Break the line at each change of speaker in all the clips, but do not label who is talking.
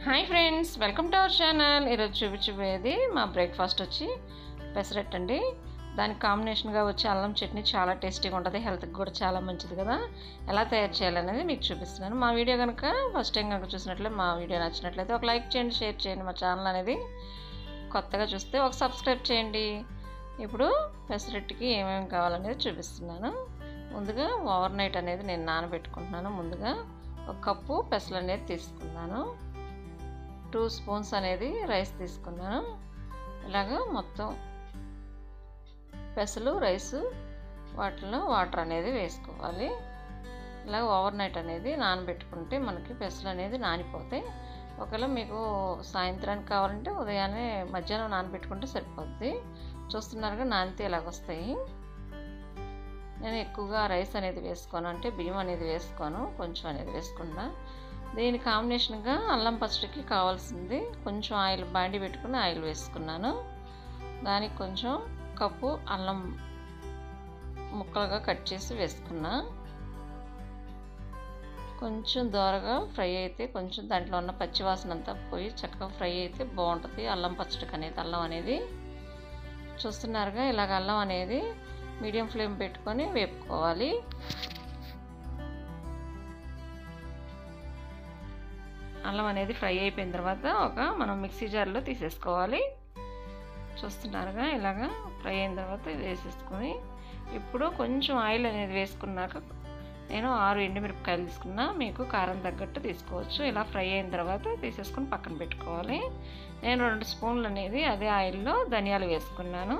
hi friends welcome to our channel ఈరోజు చూపించబోయేది మా బ్రేక్ఫాస్ట్ వచ్చి పెసరట్ అండి దానికి కాంబినేషన్గా వచ్చే అల్లం చట్నీ చాలా టేస్టీగా ఉంటుంది హెల్త్కి కూడా చాలా మంచిది కదా ఎలా తయారు చేయాలనేది మీకు చూపిస్తున్నాను మా వీడియో కనుక ఫస్ట్ టైం కనుక చూసినట్లయితే మా వీడియో నచ్చినట్లయితే ఒక లైక్ చేయండి షేర్ చేయండి మా ఛానల్ అనేది కొత్తగా చూస్తే ఒక సబ్స్క్రైబ్ చేయండి ఇప్పుడు పెసరట్టుకి ఏమేమి కావాలనేది చూపిస్తున్నాను ముందుగా ఓవర్ నైట్ అనేది నేను నానబెట్టుకుంటున్నాను ముందుగా ఒక కప్పు పెసలు అనేది తీసుకున్నాను టూ స్పూన్స్ అనేది రైస్ తీసుకున్నాను ఇలాగ మొత్తం పెసలు రైస్ వాటిలో వాటర్ అనేది వేసుకోవాలి ఇలాగ ఓవర్ నైట్ అనేది నానబెట్టుకుంటే మనకి పెసలు అనేది నానిపోతాయి ఒకవేళ మీకు సాయంత్రానికి కావాలంటే ఉదయాన్నే మధ్యాహ్నం నానబెట్టుకుంటే సరిపోద్ది చూస్తున్నారుగా నానితే ఇలాగ వస్తాయి నేను ఎక్కువగా రైస్ అనేది వేసుకోను అంటే బియ్యం అనేది వేసుకోను కొంచెం అనేది వేసుకున్నా దీని కాంబినేషన్గా అల్లం పచ్చడికి కావాల్సింది కొంచెం ఆయిల్ బాండి పెట్టుకుని ఆయిల్ వేసుకున్నాను దానికి కొంచెం కప్పు అల్లం ముక్కలుగా కట్ చేసి వేసుకున్నా కొంచెం దోరగా ఫ్రై అయితే కొంచెం దాంట్లో ఉన్న పచ్చివాసన అంతా పోయి చక్కగా ఫ్రై అయితే బాగుంటుంది అల్లం పచ్చడికి అనేది అల్లం అనేది చూస్తున్నారుగా ఇలాగ అల్లం అనేది మీడియం ఫ్లేమ్ పెట్టుకొని వేపుకోవాలి అల్లం అనేది ఫ్రై అయిపోయిన తర్వాత ఒక మనం మిక్సీ జార్లో తీసేసుకోవాలి చూస్తున్నారుగా ఇలాగా ఫ్రై అయిన తర్వాత వేసేసుకొని ఇప్పుడు కొంచెం ఆయిల్ అనేది వేసుకున్నాక నేను ఆరు ఎండుమిరపకాయలు తీసుకున్నా మీకు కారం తగ్గట్టు తీసుకోవచ్చు ఇలా ఫ్రై అయిన తర్వాత తీసేసుకొని పక్కన పెట్టుకోవాలి నేను రెండు స్పూన్లు అనేది అదే ఆయిల్లో ధనియాలు వేసుకున్నాను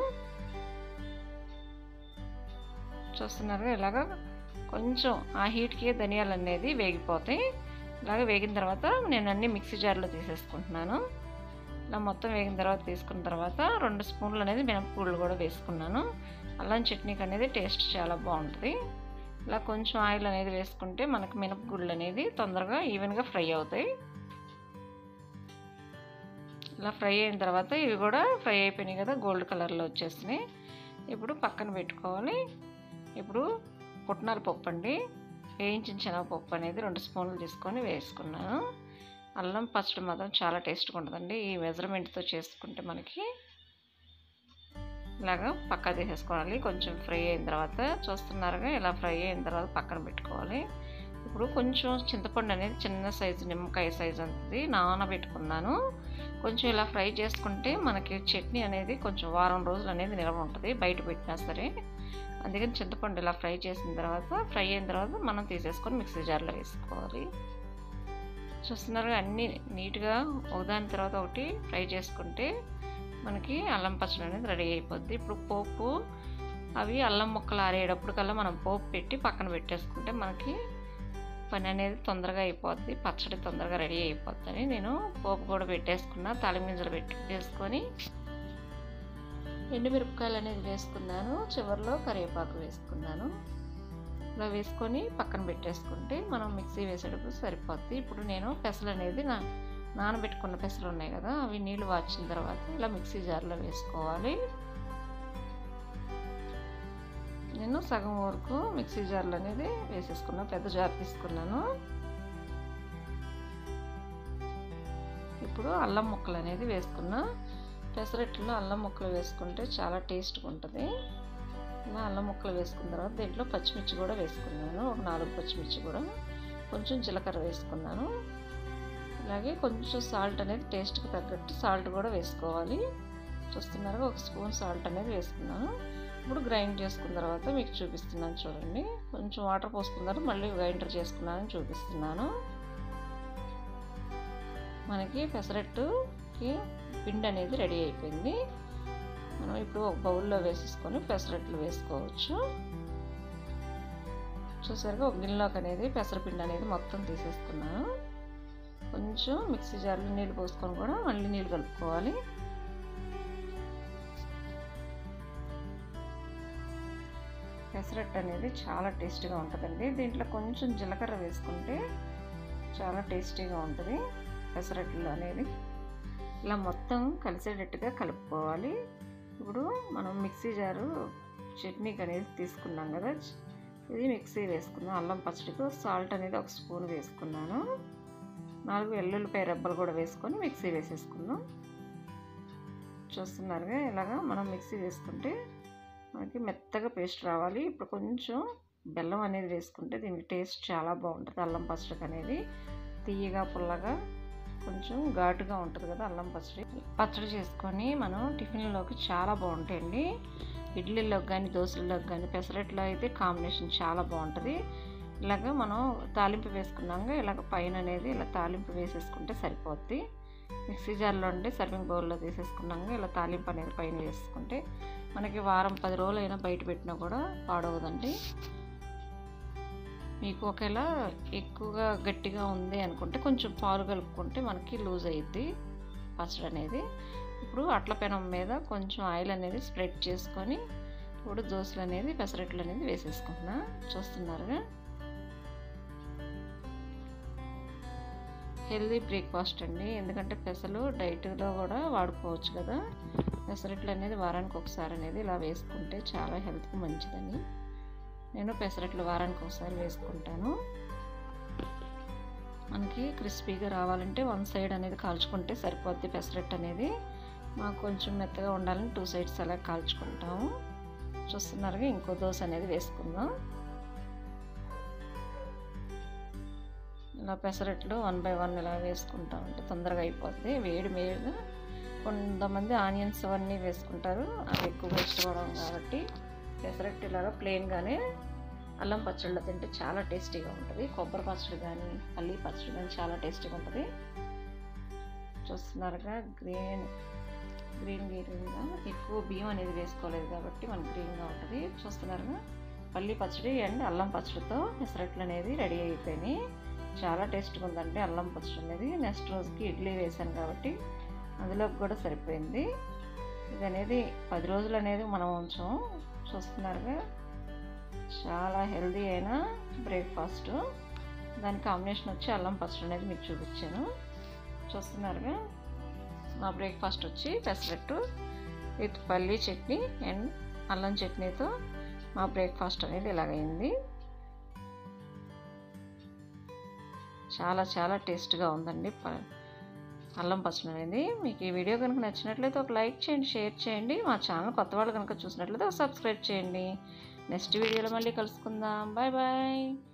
చూస్తున్నారు ఇలాగ కొంచెం ఆ హీట్కి ధనియాలు అనేది వేగిపోతాయి ఇలాగ వేగిన తర్వాత నేను అన్ని మిక్సీ జార్లో తీసేసుకుంటున్నాను ఇలా మొత్తం వేగిన తర్వాత తీసుకున్న తర్వాత రెండు స్పూన్లు అనేది మినపగుళ్ళు కూడా వేసుకున్నాను అల్లం చట్నీకి అనేది టేస్ట్ చాలా బాగుంటుంది ఇలా కొంచెం ఆయిల్ అనేది వేసుకుంటే మనకు మినపగుళ్ళు అనేది తొందరగా ఈవెన్గా ఫ్రై అవుతాయి ఇలా ఫ్రై అయిన తర్వాత ఇవి కూడా ఫ్రై అయిపోయినాయి కదా గోల్డ్ కలర్లో వచ్చేసినాయి ఇప్పుడు పక్కన పెట్టుకోవాలి ఇప్పుడు పుట్నాల పప్పు అండి వేయించిన శనగపప్పు అనేది రెండు స్పూన్లు తీసుకొని వేసుకున్నాను అల్లం పచ్చడి మాత్రం చాలా టేస్ట్గా ఉంటుందండి ఈ మెజర్మెంట్తో చేసుకుంటే మనకి ఇలాగా పక్క తీసేసుకోవాలి కొంచెం ఫ్రై అయిన తర్వాత చూస్తున్నారుగా ఇలా ఫ్రై అయిన తర్వాత పక్కన పెట్టుకోవాలి ఇప్పుడు కొంచెం చింతపండు అనేది చిన్న సైజు నిమ్మకాయ సైజు అంతది నానబెట్టుకున్నాను కొంచెం ఇలా ఫ్రై చేసుకుంటే మనకి చట్నీ అనేది కొంచెం వారం రోజులు అనేది నిల్వ ఉంటుంది బయట పెట్టినా సరే అందుకని చింతపండు ఇలా ఫ్రై చేసిన తర్వాత ఫ్రై అయిన తర్వాత మనం తీసేసుకొని మిక్సీ జార్లో వేసుకోవాలి చూస్తున్నారు అన్నీ నీట్గా ఒకదాని తర్వాత ఒకటి ఫ్రై చేసుకుంటే మనకి అల్లం పచ్చడి అనేది రెడీ అయిపోద్ది ఇప్పుడు పోపు అవి అల్లం ముక్కలు ఆరేటప్పుడు కల్లా మనం పోపు పెట్టి పక్కన పెట్టేసుకుంటే మనకి పని అనేది తొందరగా అయిపోద్ది పచ్చడి తొందరగా రెడీ అయిపోద్దని నేను పోపు కూడా పెట్టేసుకున్నా తాలిమింజలు పెట్టి వేసుకొని ఎండుమిరపకాయలు అనేది వేసుకున్నాను చివరిలో కరివేపాకు వేసుకున్నాను ఇలా వేసుకొని పక్కన పెట్టేసుకుంటే మనం మిక్సీ వేసేటప్పుడు సరిపోద్ది ఇప్పుడు నేను పెసలు అనేది నా నానబెట్టుకున్న పెసలు ఉన్నాయి కదా అవి నీళ్ళు వాచిన తర్వాత ఇలా మిక్సీ జార్లో వేసుకోవాలి నేను సగం వరకు మిక్సీ జార్లు అనేది వేసేసుకున్నాను పెద్ద జార్ తీసుకున్నాను ఇప్పుడు అల్లం ముక్కలు అనేది వేసుకున్నా పెసరట్లో అల్లం ముక్కలు వేసుకుంటే చాలా టేస్ట్గా ఉంటుంది ఇలా అల్లం ముక్కలు వేసుకున్న తర్వాత దీంట్లో పచ్చిమిర్చి కూడా వేసుకున్నాను ఒక నాలుగు పచ్చిమిర్చి కూడా కొంచెం జీలకర్ర వేసుకున్నాను అలాగే కొంచెం సాల్ట్ అనేది టేస్ట్కి తగ్గట్టు సాల్ట్ కూడా వేసుకోవాలి చూస్తున్నారు ఒక స్పూన్ సాల్ట్ అనేది వేసుకున్నాను ఇప్పుడు గ్రైండ్ చేసుకున్న తర్వాత మీకు చూపిస్తున్నాను చూడండి కొంచెం వాటర్ పోసుకున్నారు మళ్ళీ గ్రైండర్ చేసుకున్నానని చూపిస్తున్నాను మనకి పెసరట్టుకి పిండి అనేది రెడీ అయిపోయింది మనం ఇప్పుడు ఒక బౌల్లో వేసేసుకొని పెసరట్లు వేసుకోవచ్చు చూసారుగా ఒక గిన్నెలోకి అనేది పెసరపిండి అనేది మొత్తం తీసేసుకున్నాను కొంచెం మిక్సీ జార్లో నీళ్ళు పోసుకొని కూడా మళ్ళీ నీళ్ళు కలుపుకోవాలి పెసరట్టు అనేది చాలా టేస్టీగా ఉంటుందండి దీంట్లో కొంచెం జీలకర్ర వేసుకుంటే చాలా టేస్టీగా ఉంటుంది పెసరట్లు అనేది ఇలా మొత్తం కలిసేటట్టుగా కలుపుకోవాలి ఇప్పుడు మనం మిక్సీ జారు చట్నీకి అనేది తీసుకున్నాం కదా ఇది మిక్సీ వేసుకున్నాం అల్లం పచ్చడికి సాల్ట్ అనేది ఒక స్పూన్ వేసుకున్నాను నాలుగు వెల్లుల్లిపాయ రెబ్బలు కూడా వేసుకొని మిక్సీ వేసేసుకుందాం చూస్తున్నారుగా ఇలాగా మనం మిక్సీ వేసుకుంటే మనకి మెత్తగా పేస్ట్ రావాలి ఇప్పుడు కొంచెం బెల్లం అనేది వేసుకుంటే దీనికి టేస్ట్ చాలా బాగుంటుంది అల్లం పచ్చడికి అనేది తీయగా పుల్లగా కొంచెం ఘాటుగా ఉంటుంది కదా అల్లం పచ్చడి పచ్చడి చేసుకొని మనం టిఫిన్లోకి చాలా బాగుంటాయండి ఇడ్లీలోకి కానీ దోశల్లోకి కానీ పెసరట్లో అయితే కాంబినేషన్ చాలా బాగుంటుంది ఇలాగ మనం తాలింపు వేసుకున్నాక ఇలాగ పైన అనేది ఇలా తాలింపు వేసేసుకుంటే సరిపోద్ది మిక్సీ జార్లో ఉండి సర్వింగ్ బౌల్లో తీసేసుకున్నాక ఇలా తాలింపు అనేది పైన వేసుకుంటే మనకి వారం పది రోజులు అయినా బయట పెట్టినా కూడా పాడవదండి మీకు ఒకవేళ ఎక్కువగా గట్టిగా ఉంది అనుకుంటే కొంచెం పాలు కలుపుకుంటే మనకి లూజ్ అయ్యిద్ది పచ్చడి అనేది ఇప్పుడు అట్ల పెనం మీద కొంచెం ఆయిల్ అనేది స్ప్రెడ్ చేసుకొని ఇప్పుడు దోశలు అనేది పెసరట్లు అనేది వేసేసుకుంటున్నా చూస్తున్నారుగా హెల్దీ బ్రేక్ఫాస్ట్ అండి ఎందుకంటే పెసలు డైట్లో కూడా వాడుకోవచ్చు కదా పెసరట్లు అనేది వారానికి ఒకసారి అనేది ఇలా వేసుకుంటే చాలా హెల్త్కి మంచిదని నేను పెసరట్లు వారానికి ఒకసారి వేసుకుంటాను మనకి క్రిస్పీగా రావాలంటే వన్ సైడ్ అనేది కాల్చుకుంటే సరిపోద్ది పెసరట్టు అనేది మాకు కొంచెం మెత్తగా ఉండాలని టూ సైడ్స్ అలా కాల్చుకుంటాము చూస్తున్నారుగా ఇంకో దోశ అనేది వేసుకుందాం ఇలా పెసరట్లు వన్ బై వన్ ఇలా వేసుకుంటాం అంటే తొందరగా అయిపోద్ది వేడి వేడిగా కొంతమంది ఆనియన్స్ అవన్నీ వేసుకుంటారు అవి ఎక్కువగా ఇష్టపడడం కాబట్టి పెసరట్టు ఇలాగా ప్లెయిన్గానే అల్లం పచ్చడిలో తింటే చాలా టేస్టీగా ఉంటుంది కొబ్బరి పచ్చడి కానీ పల్లి పచ్చడి కానీ చాలా టేస్టీగా ఉంటుంది చూస్తున్నారుగా గ్రీన్ గ్రీన్ గ్రీన్గా ఎక్కువ బియ్యం అనేది వేసుకోలేదు కాబట్టి మనకి గ్రీన్గా ఉంటుంది చూస్తున్నారుగా పల్లి పచ్చడి అండ్ అల్లం పచ్చడితో పెసరట్లు అనేది రెడీ అయిపోయినాయి చాలా టేస్ట్గా ఉందండి అల్లం పచ్చడి అనేది నెక్స్ట్ రోజుకి ఇడ్లీ వేసాను కాబట్టి అందులోకి కూడా సరిపోయింది ఇది అనేది పది రోజులు అనేది మనం ఉంచాం చూస్తున్నారుగా చాలా హెల్దీ అయిన బ్రేక్ఫాస్ట్ దాని కాంబినేషన్ వచ్చి అల్లం పచ్చడి అనేది మీకు చూపించాను చూస్తున్నారుగా మా బ్రేక్ఫాస్ట్ వచ్చి పెసరట్టు విత్ పల్లీ చట్నీ అండ్ అల్లం చట్నీతో మా బ్రేక్ఫాస్ట్ అనేది ఇలాగైంది చాలా చాలా టేస్ట్గా ఉందండి అల్లం పచ్చడి అనేది మీకు ఈ వీడియో కనుక నచ్చినట్లయితే ఒక లైక్ చేయండి షేర్ చేయండి మా ఛానల్ కొత్త వాళ్ళు కనుక చూసినట్లయితే ఒక సబ్స్క్రైబ్ చేయండి నెక్స్ట్ వీడియోలో మళ్ళీ కలుసుకుందాం బాయ్ బాయ్